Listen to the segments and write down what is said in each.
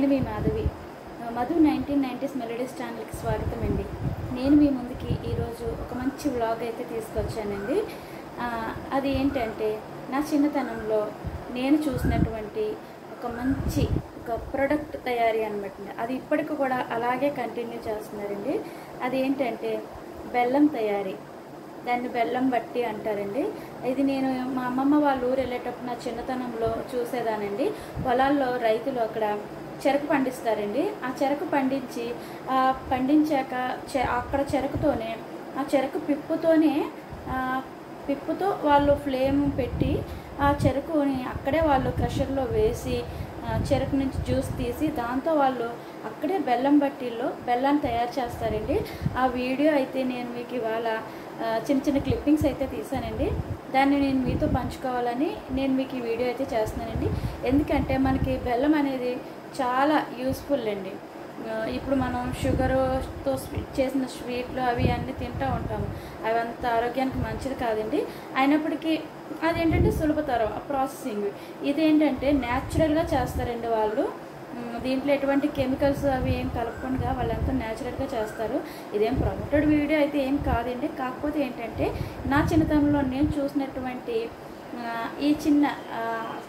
నేను మీ మాధవి ఆ, Madhu nineteen nineties melodies ఛానల్కి స్వాగతం అండి నేను మీ ముందుకి ఈరోజు ఒక మంచి వ్లాగ్ అయితే తీసుకొచ్చానండి ఆ, అది ఏంటంటే నా చిన్నతనంలో నేను చూసినటువంటి ఒక మంచి ఒక ప్రొడక్ట్ తయారీ అనమాట అది ఇప్పటికి కూడా అలాగే కంటిన్యూ చేస్తున్నారండి అది ఏంటంటే బెల్లం తయారీ దాన్ని బెల్లం బట్టి అంటారండి ఇది నేను మా అమ్మమ్మ వాళ్ళ ఊరు వెళ్ళేటప్పుడు నా చిన్నతనంలో చూసేదానండి పొలాల్లో రైతులు అక్కడ చెరకు పండిస్తారండి ఆ చెరకు పండించి ఆ పండించాక చె అక్కడ చెరకుతోనే ఆ చెరకు పిప్పుతోనే ఆ, పిప్పుతో వాళ్ళు ఫ్లేమ్ పెట్టి ఆ చెరుకుని అక్కడే వాళ్ళు క్రషర్లో వేసి ఆ, చెరుకు నుంచి జ్యూస్ తీసి దాంతో వాళ్ళు అక్కడే బెల్లం బట్టీల్లో బెల్లాన్ని తయారు చేస్తారండి ఆ వీడియో అయితే నేను మీకు ఇవాళ ఆ, చిన్న చిన్న క్లిప్పింగ్స్ అయితే తీసానండి దాన్ని నేను మీతో పంచుకోవాలని నేను మీకు ఈ వీడియో అయితే చేస్తున్నానండి ఎందుకంటే మనకి బెల్లం అనేది చాలా యూస్ఫుల్ అండి ఆ, ఇప్పుడు మనం షుగర్తో స్వీట్ చేసిన స్వీట్లు అవి అన్నీ తింటూ ఉంటాము అవి అంత ఆరోగ్యానికి మంచిది కాదండి అయినప్పటికీ అదేంటంటే సులభతరం ఆ ప్రాసెసింగ్ ఇదేంటంటే న్యాచురల్గా చేస్తారండి వాళ్ళు ఉమ్, దీంట్లో ఎటువంటి కెమికల్స్ అవి ఏం కలపకుండా వాళ్ళంతా న్యాచురల్గా చేస్తారు ఇదేం ప్రమోటెడ్ వీడియో అయితే ఏం కాదండి కాకపోతే ఏంటంటే నా చిన్నతనంలో నేను చూసినటువంటి ఆ, ఈ చిన్న ఆ,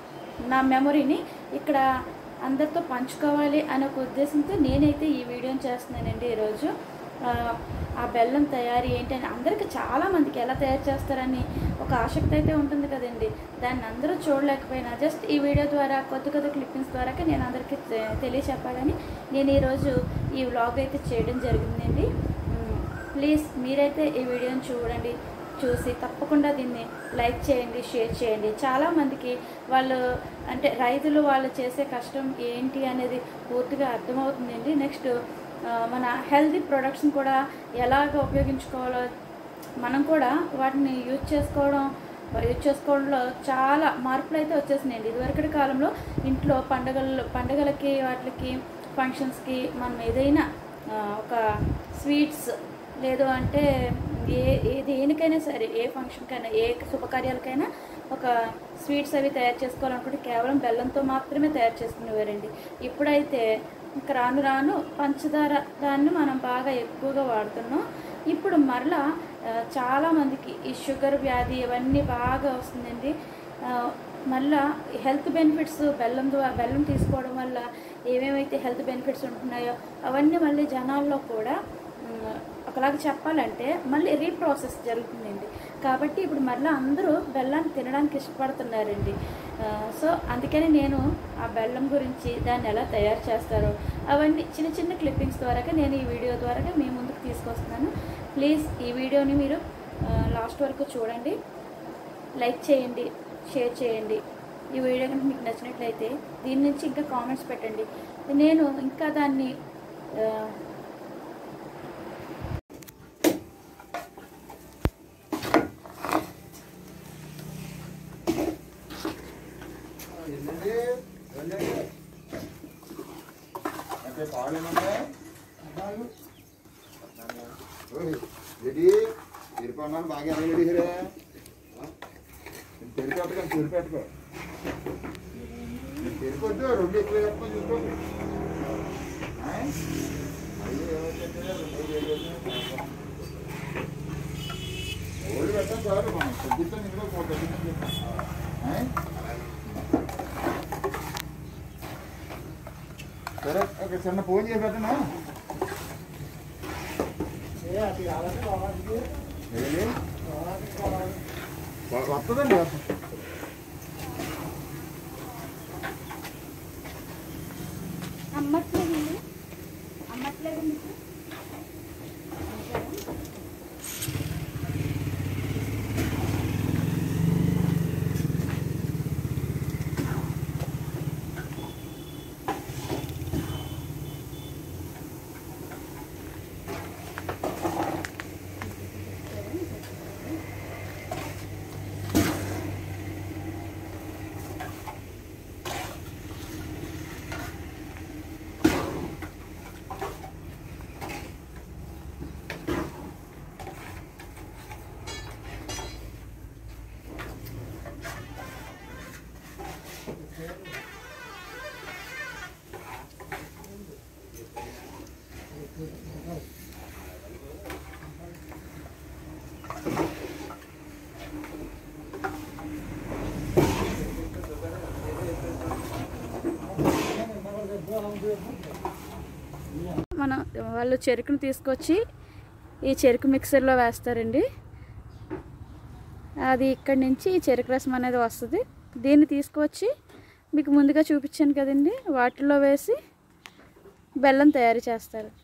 నా మెమొరీని ఇక్కడ అందరితో పంచుకోవాలి అనే ఒక ఉద్దేశంతో నేనైతే ఈ వీడియోని చేస్తున్నానండి ఈరోజు ఆ, ఆ బెల్లం తయారీ ఏంటని అందరికీ చాలామందికి ఎలా తయారు చేస్తారని ఒక ఆసక్తి అయితే ఉంటుంది కదండి దాన్ని అందరూ చూడలేకపోయినా జస్ట్ ఈ వీడియో ద్వారా కొత్త కొత్త క్లిప్పింగ్స్ ద్వారా నేను అందరికీ తె- తెలియచెప్పాలని నేను ఈరోజు ఈ వ్లాగ్ అయితే చేయడం జరిగిందండి ఉమ్, ప్లీజ్ మీరైతే ఈ వీడియోని చూడండి చూసి తప్పకుండా దీన్ని లైక్ చేయండి షేర్ చేయండి చాలామందికి వాళ్ళు అంటే రైతులు వాళ్ళు చేసే కష్టం ఏంటి అనేది పూర్తిగా అర్థమవుతుందండి నెక్స్ట్ మన హెల్తీ ప్రొడక్ట్స్ని కూడా ఎలాగ ఉపయోగించుకోవాలో మనం కూడా వాటిని యూజ్ చేసుకోవడం యూజ్ చేసుకోవడంలో చాలా మార్పులు అయితే వచ్చేసినాయండి ఇదివరకటి కాలంలో ఇంట్లో పండగలు పండగలకి వాటికి ఫంక్షన్స్కి మనం ఏదైనా ఆ, ఒక స్వీట్స్ లేదు అంటే ఏ ఏ దేనికైనా సరే ఏ ఫంక్షన్కైనా ఏ శుభకార్యాలకైనా ఒక స్వీట్స్ అవి తయారు చేసుకోవాలనుకుంటే కేవలం బెల్లంతో మాత్రమే తయారు చేసుకునేవారండి ఇప్పుడైతే ఇంక రాను రాను పంచదార దాన్ని మనం బాగా ఎక్కువగా వాడుతున్నాం ఇప్పుడు మరలా ఆ, చాలామందికి ఈ షుగర్ వ్యాధి ఇవన్నీ బాగా వస్తుందండి ఆ, మళ్ళా హెల్త్ బెనిఫిట్స్ బెల్లం ద్వారా బెల్లం తీసుకోవడం వల్ల ఏమేమైతే హెల్త్ బెనిఫిట్స్ ఉంటున్నాయో అవన్నీ మళ్ళీ జనాల్లో కూడా ఉమ్, ఒకలాగా చెప్పాలంటే మళ్ళీ రీప్రాసెస్ జరుగుతుందండి కాబట్టి ఇప్పుడు మళ్ళీ అందరూ బెల్లాన్ని తినడానికి ఇష్టపడుతున్నారండి ఆ, సో అందుకని నేను ఆ బెల్లం గురించి దాన్ని ఎలా తయారు చేస్తారో అవన్నీ చిన్న చిన్న క్లిప్పింగ్స్ ద్వారా నేను ఈ వీడియో ద్వారా మీ ముందుకు తీసుకొస్తున్నాను ప్లీజ్ ఈ వీడియోని మీరు లాస్ట్ వరకు చూడండి లైక్ చేయండి షేర్ చేయండి ఈ వీడియో కనుక మీకు నచ్చినట్లయితే దీని నుంచి ఇంకా కామెంట్స్ పెట్టండి నేను ఇంకా దాన్ని ఆ, ఏంటండి? ఏంటండి? అంటే పాలు ఏమన్నా? ఓయ్, రెడీ తిరుపన్నాను బాగా ఎలా రెడీ రే తిరిపెట్టుకో తిరిపెట్టుకో తిరికొద్దు రెండు ఎక్కువ చెప్పుకొని చూసుకో ఆయ్? అయ్యో, ఏమైందంటే రెండు వేలు వేలు. ఓడి పెట్టాం చాలు మనం తగ్గిస్తాం ఇందులో ఒక తగ్గిస్తాం చెప్పు. ఆయ్? సరే ఒక చిన్న ఫోన్ చేసి పెట్టనా ఏది? వ- వస్తుందండి వస్తుంది అమ్మట్లేదు అమ్మట్లేదు మీకు మనం వాళ్ళు చెరుకును తీసుకొచ్చి ఈ చెరుకు మిక్సర్లో వేస్తారండి అది ఇక్కడి నుంచి ఈ చెరుకు రసం అనేది వస్తుంది దీన్ని తీసుకువచ్చి మీకు ముందుగా చూపించాను కదండి వాటిలో వేసి బెల్లం తయారు చేస్తారు